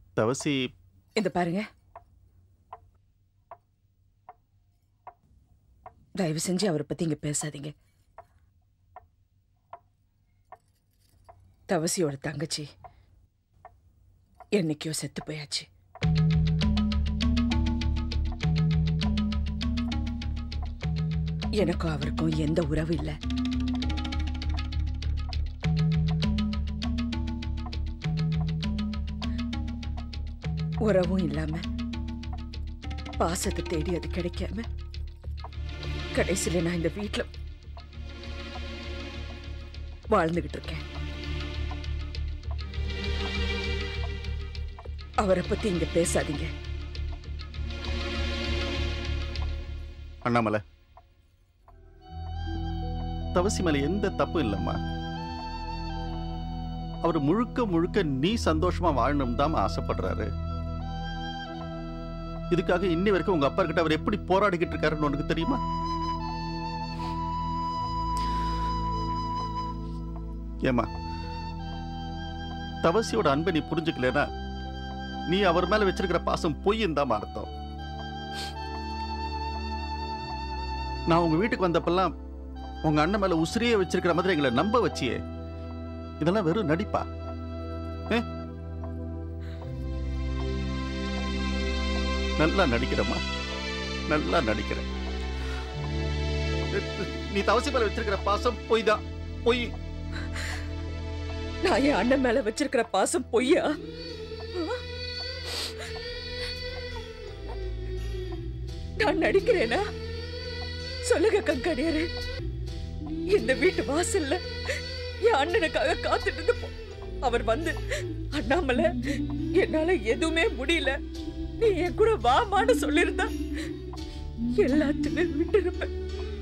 தவசி இந்த பாருங்க தயவு செஞ்சு அவரை பத்தி இங்க பேசாதீங்க தவசியோட தங்கச்சி என்னைக்கோ செத்து போயாச்சு எனக்கும் அவருக்கும் எந்த உறவு இல்லை உறவும் இல்லாம பாசத்தை தேடி அது கிடைக்காம கடைசியில நான் இந்த வீட்ல வாழ்ந்துகிட்டு இருக்கேன் அவரை பத்தி இங்க பேசாதீங்க அண்ணாமலை தவசி மேல எந்த தப்பும் இல்லம்மா அவர் முழுக்க முழுக்க நீ சந்தோஷமா வாழணும் தான் ஆசைப்படுறாரு இதுக்காக இன்னி வரைக்கும் உங்க அப்பா கிட்ட அவர் எப்படி போராடிக்கிட்டு இருக்காருன்னு உனக்கு தெரியுமா ஏமா தவசியோட அன்பை நீ புரிஞ்சுக்கலனா நீ அவர் மேல வச்சிருக்கிற பாசம் பொய்ன்னு தான் அர்த்தம் நான் உங்க வீட்டுக்கு வந்தப்பெல்லாம் உங்க அண்ணன் மேல உசிரியே வச்சிருக்கிற மாதிரி எங்களை நம்ப வச்சியே இதெல்லாம் வெறும் நடிப்பா ஏ? நல்லா நடிக்கிறம்மா நல்லா நடிக்கிற நீ தவசி மேல வச்சிருக்கிற பாசம் பொய் தான் பொய் நான் என் அண்ணன் மேல வச்சிருக்கிற பாசம் பொய்யா நான் நடிக்கிறேனா சொல்லுங்க கண்காணியாரு இந்த வீட்டு வாசல்ல என் அண்ணனுக்காக காத்துட்டு இருந்தப்போ அவர் வந்து அண்ணாமலை என்னால எதுவுமே முடியல நீ என் கூட வாமான்னு சொல்லியிருந்தா எல்லாத்தையுமே விட்டுருப்பேன்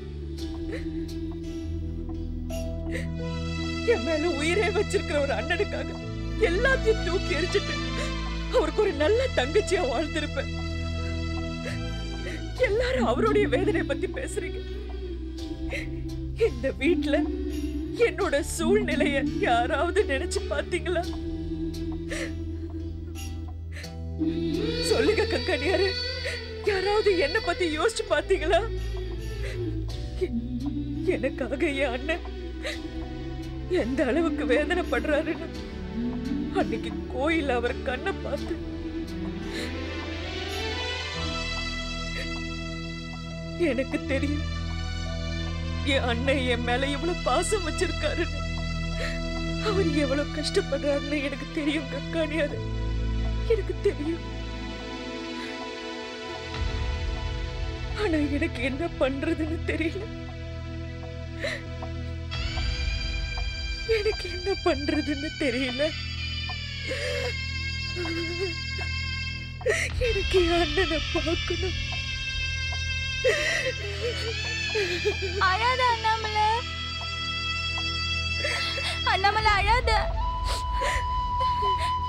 என் மேல உயிரே வச்சிருக்கிற ஒரு அண்ணனுக்காக எல்லாத்தையும் தூக்கி எரிச்சிட்டு அவருக்கு ஒரு நல்ல தங்கச்சியா வாழ்ந்திருப்பேன் எல்லாரும் அவருடைய வேதனை பத்தி பேசுறீங்க இந்த வீட்ல என்னோட சூழ்நிலைய யாராவது நினைச்சு பாத்தீங்களா சொல்லுங்க கங்கனியாரு யாராவது என்ன பத்தி யோசிச்சு பாத்தீங்களா எ- எனக்காக என் அண்ணன் எந்த அளவுக்கு வேதனைப்படுறாருன்னு அன்னைக்கு கோயில் அவர் கண்ணை பார்த்து எனக்கு தெரியும் என் அண்ணன் என் மேல எவ்வளவு பாசம் வச்சிருக்காருன்னு அவர் எவ்வளவு கஷ்டப்படுறாருன்னு எனக்கு தெரியும் கக்காணியாரு எனக்கு தெரியும் ஆனா எனக்கு என்ன பண்றதுன்னு தெரியல எனக்கு என்ன பண்றதுன்னு தெரியல எனக்கு என் அண்ணனை பார்க்கணும் அழாத அண்ணாமலை அண்ணாமலை அழாத